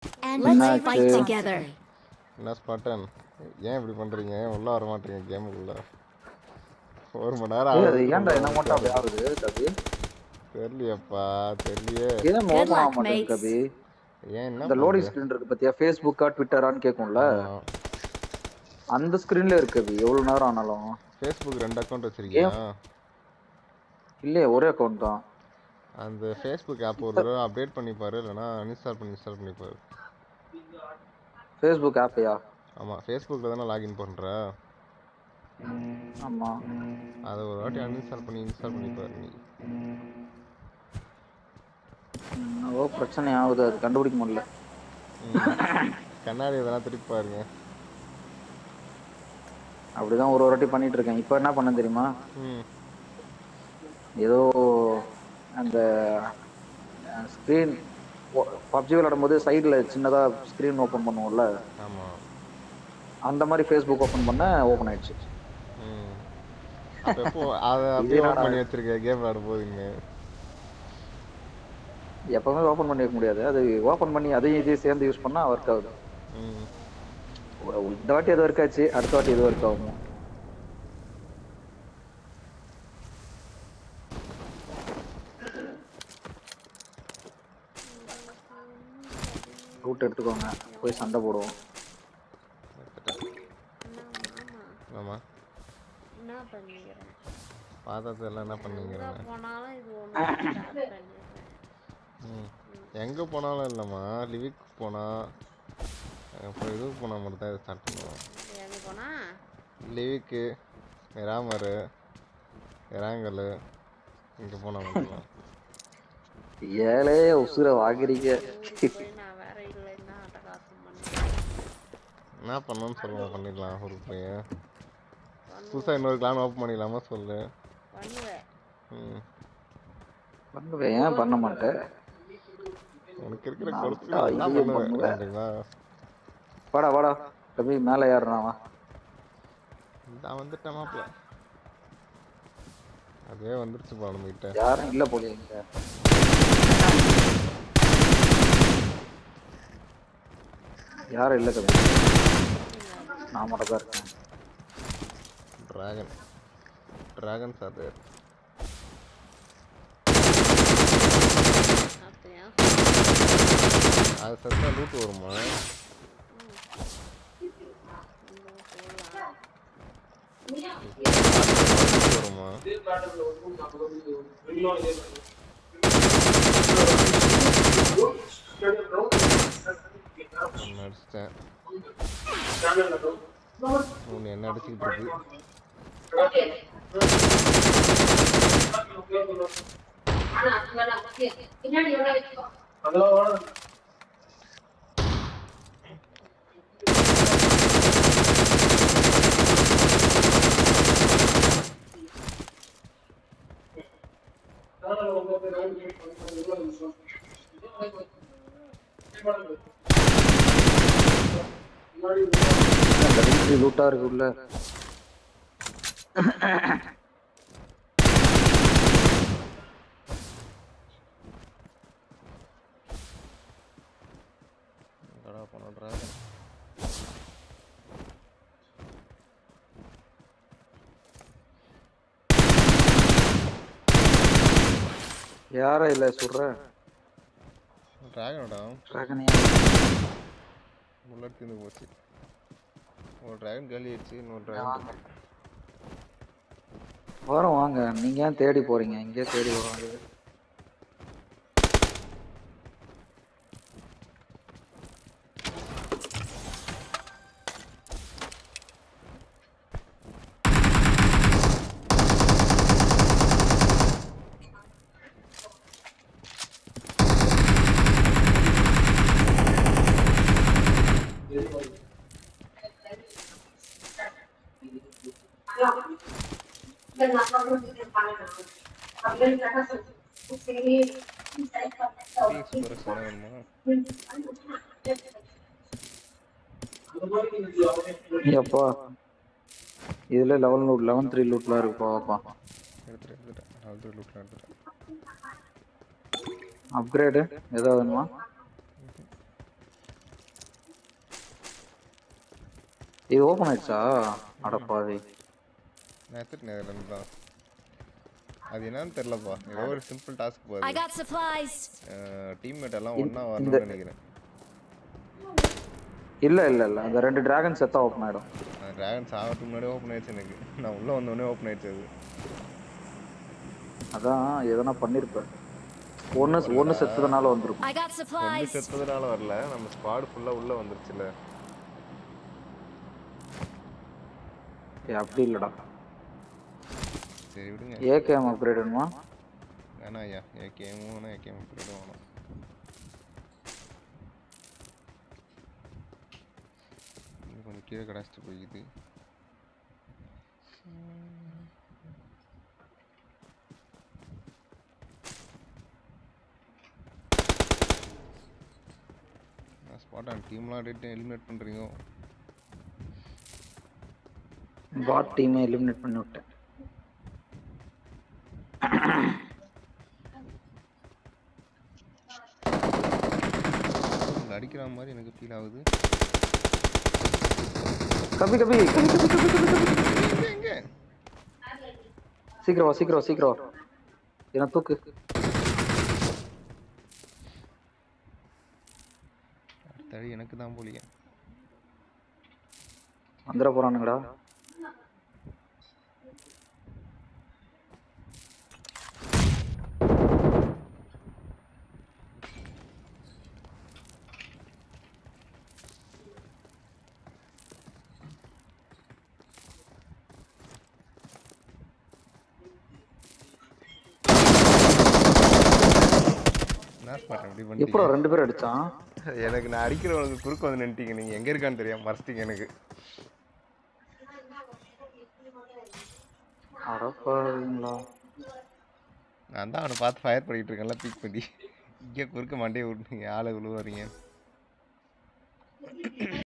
And Let's let's fight fight together. என்ன ஸ்பாட்டன் ஏன் இப்படி பண்றீங்க உள்ள வர மாட்டீங்க கேமுக்குள்ள ஒரு மணி நேரம் ஏய், அது ஆகுது ஏன்டா உள்ள என்ன மட்டும் அப்படி வந்து ஆகுது கபி தெரியலையப்பா தெரியலையே கேம் Good ஓபன் ஆக luck, மாட்டேங்குது mates. கபி ஏன் என்ன இந்த லோடிங் பண்றது? ஸ்கிரீன் இருக்கு பாத்தியா ஃபேஸ்புக்கா ட்விட்டரான்னு கேட்கும்ல ஆமா. அந்த ஸ்கிரீன்ல இருக்கு கபி எவ்வளவு நேரம் ஆனாலும் ஃபேஸ்புக் ரெண்டு அக்கௌண்ட் வச்சிருக்கியா இல்லையே ஒரே அக்கௌண்ட் தான் அந்த ஃபேஸ்புக் ஆப் ஒரு தடவை அப்டேட் பண்ணி பாரு இல்லைனா அன்இன்ஸ்டால் பண்ணி இன்ஸ்டால் பண்ணி பாரு ஃபேஸ்புக் ஆப்பையா ஆமா ஃபேஸ்புக்கில் தானே லாகின் பண்ற ஆமா அதை ஒரு வாட்டி அன்இன்ஸ்டால் பண்ணி இன்ஸ்டால் பண்ணி பாரு நீ என்னவோ பிரச்சனை ஆகுது அது கண்டுபிடிக்க முடியல ம். கண்ணாடி இதெல்லாம் திருப்பி பாருங்க அப்படிதான் ஒரு ஒரு வாட்டி பண்ணிட்டு இருக்கேன் இப்போ என்ன பண்ண தெரியுமா ம் ஏதோ அந்த ஸ்க்ரீன் பப்ஜி விளையாடும் போது சைடில் சின்னதாக ஸ்க்ரீன் ஓப்பன் பண்ணுவோம்ல ஆமா அந்த மாதிரி ஃபேஸ்புக் ஓப்பன் பண்ண ஓப்பன் ஆயிடுச்சு ம் அப்போ எப்போ அதை அப்படியே என்னடா ஆன் பண்ணி வச்சிருக்க கேம் விளையாடும் போதுங்க எப்பவுமே ஓப்பன் பண்ணி வைக்க முடியாது அது ஓப்பன் பண்ணி அதையும் இதையும் சேர்ந்து யூஸ் பண்ணால் ஒர்க் ஆகுது ம் ஒரு- இந்த வாட்டி எது ஒர்க் ஆச்சு அடுத்த வாட்டி எது ஒர்க் ஆகும் ரூட் எடுத்துக்கோங்க போய் சண்டை போடுவோம் ஆமா என்ன பண்ணிக்கிறேன் பார்த்தது எல்லாம் என்ன பண்ணீங்கிறேன் போனாலும் இது ஒன்று ஸ்டார்ட் பண்ணிடுறேன் ம் எங்கே போனாலும் இல்லைம்மா லிவிக் போனா அப்புறம் இதுக்கு போனால் மட்டும் தான் இதை ஸ்டார்ட் பண்ணுவோம் எங்கே போனா லிவிக்கு ராமர் ராங்கல் இங்கே போனால் மட்டும்தான் ஏழே உசுர வாங்குறீங்க போய் நான் வேற இல்லைன்னா அட்டகாசம் பண்ணேன் என்ன பண்ணணும்னு சொல்லுங்க பண்ணிடலாம் ஒரு பையன் புதுசாக இன்னொரு கிளான் ஓப்பன் பண்ணிக்கலாமா சொல்லு பண்ணுவேன் ம் பண்ணுவேன் ஏன் பண்ண மாட்டேன் உனக்கு இருக்கிற நான் கொழுப்பு விட்டா என்ன ஐயோ பண்ணுவேன் பண்ணுவேன். அப்படிங்களா வாடா வாடா தம்பி மேலே ஏறுறான் வா நான் வந்துட்டேன் மாப்பிள்ள அதுவே வந்துருச்சு பா நம்ம கிட்ட யாரும் இல்ல போலியே இங்க யாரும் இல்ல தம்பி நான் மட்டும் தான் இருக்கேன் டிராகன் டிராகன் சார் அப்படியா அது செத்தா லூட் வருமா loot வருமா ஒன்று அடிச்சிட்டேன் ஒன்று என்ன அடிச்சுக்கிட்டு இருக்கு அந்த வீட்டு லூட்டா இருக்கு உள்ள எங்கடா போன டிராகன் யாரும் இல்ல சுடுற டிராகனோட டிராகனே புல்லட் தீர்ந்து போச்சு ஒரு டிராகன் காலி ஆயிடுச்சு இன்னொரு டிராகன் வரோம் வாங்க நீங்க ஏன் தேடி போறீங்க இங்கே தேடி வரோம் ஃபீனிக்ஸ் பெருசு என்ன வேணுமா எப்பா இதுல லெவல் லூட் லெவன் த்ரீ லூட்லாம் இருக்குப்பா வாப்பா எடுத்துட்டேன் எடுத்துட்டேன் அது லூட்டில் எடுத்துட்டேன் அப்கிரேடு ஏதாவது வேணுமா இது ஓப்பன் ஆயிடுச்சா அடப்பாவி நான் எடுத்துட்டேன் இதுல இருந்து தான் அது என்னன்னு தெரியலப்பா ஏதோ ஒரு சிம்பிள் டாஸ்க் I போகுது got supplies. டீம்மேட் எல்லாம் ஒண்ணா இந்த- வரணும்னு நினைக்கிறேன் இல்ல இல்ல இல்ல அந்த ரெண்டு டிராகன் செத்தா ஓப்பன் ஆயிடும் டிராகன்ஸ் ஆகிறதுக்கு முன்னாடியே ஓப்பன் ஆயிடுச்சு எனக்கு நான் உள்ள வந்தோடனே ஓப்பன் ஆயிடுச்சு அது அதான் எதனா பண்ணிருப்பேன் ஒண்ணு ஒண்ணு செத்ததுனால வந்திருக்கும் I got ஒன்று supplies. செத்ததுனால வரல நம்ம ஸ்குவாடு ஃபுல்லா உள்ள வந்துருச்சுல ஏய், அப்படி இல்லடா சரி விடுங்க ஏகேஎம் அப்கிரேட் வேணுமா வேணாம் ஐயா ஏகேமும் வேணாம் ஏகேம் அப்கிரேடும் வேணாம் இன்னும் கொஞ்சம் கீழே கடாச்சிட்டு போய்க்குது ஸ்பாட் ஆன் டீம்லாம் ஆடிட்டு எலிமினேட் பண்ணுறீங்க பாட் டீமை எலிமினேட் பண்ணி விட்டேன் இங்க அடிக்கிற மாதிரி எனக்கு ஃபீல் ஆகுது கபி கபி கபி கபி கபி கபி கபி எங்க எங்க சீக்கிரம் வா சீக்கிரம் வா சீக்கிரம் வா என்ன தூக்கு அடுத்த எனக்கு தான் போலியே வந்துட போறானுங்கடா என்ன ஸ்பாட் அப்படி எப்போ பண்ணிட்டீங்க ரெண்டு பேர் அடிச்சான் எனக்கு நான் அடிக்கிறவனுக்கு குறுக்க வந்து நின்ட்டீங்க நீங்க எங்க இருக்கான்னு தெரியாம மறைச்சிட்டீங்க எனக்கு அடப்பாவீங்களா நான் தான் அவனை பார்த்து ஃபயர் பண்ணிட்டு இருக்கேன்ல பீக் பண்ணி இங்கே குறுக்க மண்டையை விட்டுங்க ஆளை விழுவாதீங்க